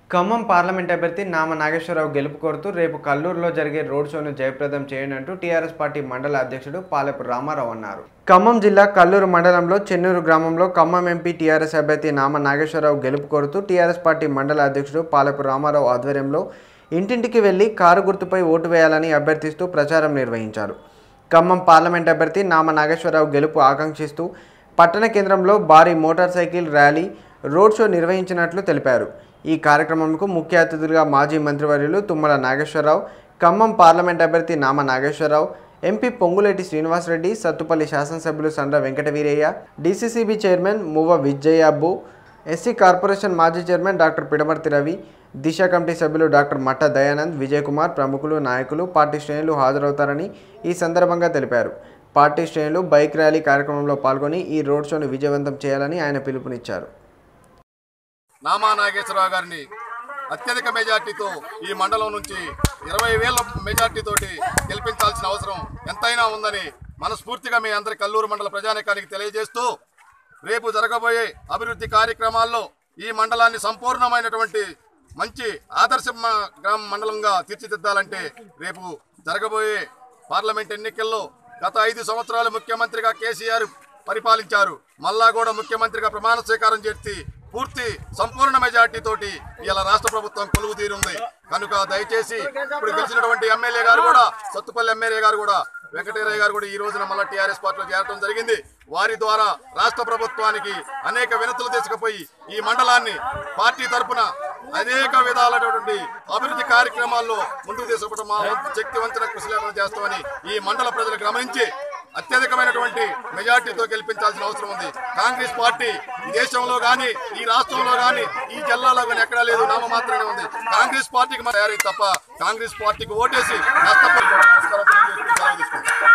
Khammam parliament అభ్యర్థి నామ నాగేశ్వరరావు గెలుపు కోరుతూ రేపు కల్లూరులో జరిగే రోడ్ షోను జయప్రదం చేయండి టీఆర్ఎస్ పార్టీ మండల అధ్యక్షుడు పాలెపు రామారావు అన్నారు ఖమ్మం జిల్లా కల్లూరు మండలంలో చెన్నూరు గ్రామంలో ఖమ్మం ఎంపీ టీఆర్ఎస్ అభ్యర్థి నామ నాగేశ్వరరావు గెలుపు కోరుతూ టీఆర్ఎస్ పార్టీ మండల అధ్యక్షుడు పాలెపు రామారావు ఆధ్వర్యంలో ఇంటింటికి వెళ్లి కారు గుర్తుపై ఓటు వేయాలని అభ్యర్థిస్తూ ప్రచారం నిర్వహించారు ఖమ్మం పార్లమెంట్ అభ్యర్థి నామ నాగేశ్వరరావు గెలుపు ఆకాంక్షిస్తూ పట్టణ కేంద్రంలో భారీ motorcycle rally road show నిర్వహించినట్లు తెలిపారు ఈ కార్యక్రమంకు ముఖ్య అతిథులుగా మాజీ మంత్రివర్యులు తుమ్మల నాగేశ్వరరావు ఖమ్మం పార్లమెంట్ అభ్యర్థి నామ నాగేశ్వరరావు ఎంపీ పొంగులేటి శ్రీనివాసరెడ్డి సత్తుపల్లి శాసనసభ్యులు Sandra Venkataveeraiah DCCB chairman Muvva Vijayababu SC corporation మాజీ chairman doctor Pidamarthi Ravi Disha committee సభ్యులు డాక్టర్ మట్ట దయానంద్ విజయ్ కుమార్ ప్రముఖులు నాయకులు పార్టీ శ్రేణులు హాజరవుతారని ఈ సందర్భంగా తెలిపారు పార్టీ శ్రేణులు బైక్ ర్యాలీ కార్యక్రమంలో పాల్గొని ఈ రోడ్ షోను విజయవంతం చేయాలని ఆయన పిలుపునిచ్చారు నామా నాగేశ్వరరావు గారిని అత్యధిక మెజార్టీతో ఈ మండలం నుంచి ఇరవై వేల మెజార్టీతోటి గెలిపించాల్సిన అవసరం ఎంతైనా ఉందని మనస్ఫూర్తిగా మీ అందరి కల్లూరు మండల ప్రజానికానికి తెలియజేస్తూ రేపు జరగబోయే అభివృద్ధి కార్యక్రమాల్లో ఈ మండలాన్ని సంపూర్ణమైనటువంటి మంచి ఆదర్శ మ- గ్రామ మండలంగా తీర్చిదిద్దాలంటే రేపు జరగబోయే పార్లమెంట్ ఎన్నికల్లో గత ఐదు సంవత్సరాలు ముఖ్యమంత్రిగా కేసీఆర్ పరిపాలించారు మళ్ళా కూడా ముఖ్యమంత్రిగా ప్రమాణ స్వీకారం చేసి పూర్తి సంపూర్ణ మెజార్టీ తోటి ఇలా రాష్ట్ర ప్రభుత్వం కొలువు తీరుంది కనుక దయచేసి ఇప్పుడు గెలిచినటువంటి ఎమ్మెల్యే గారు కూడా సత్తుపల్లి ఎమ్మెల్యే గారు కూడా వెంకటేరయ్య గారు కూడా ఈ రోజున మళ్ళీ టీఆర్ఎస్ పార్టీలో చేరడం జరిగింది వారి ద్వారా రాష్ట్ర ప్రభుత్వానికి అనేక వినతులు తీసుకుపోయి ఈ మండలాన్ని పార్టీ తరపున అనేక విధాలైనటువంటి అభివృద్ధి కార్యక్రమాల్లో ముందుకు తీసుకుపోవడం మా వంతు శక్తివంతుల కృషి లేకుండా చేస్తామని ఈ మండల ప్రజలు గమనించి అత్యధికమైనటువంటి మెజార్టీతో గెలిపించాల్సిన అవసరం ఉంది కాంగ్రెస్ పార్టీ ఈ దేశంలో గాని ఈ రాష్ట్రంలో గాని ఈ జిల్లాలో గాని ఎక్కడా లేదు నామ మాత్రమే ఉంది కాంగ్రెస్ పార్టీకి తయారైంది తప్ప కాంగ్రెస్ పార్టీకి ఓటేసి నష్టపోయి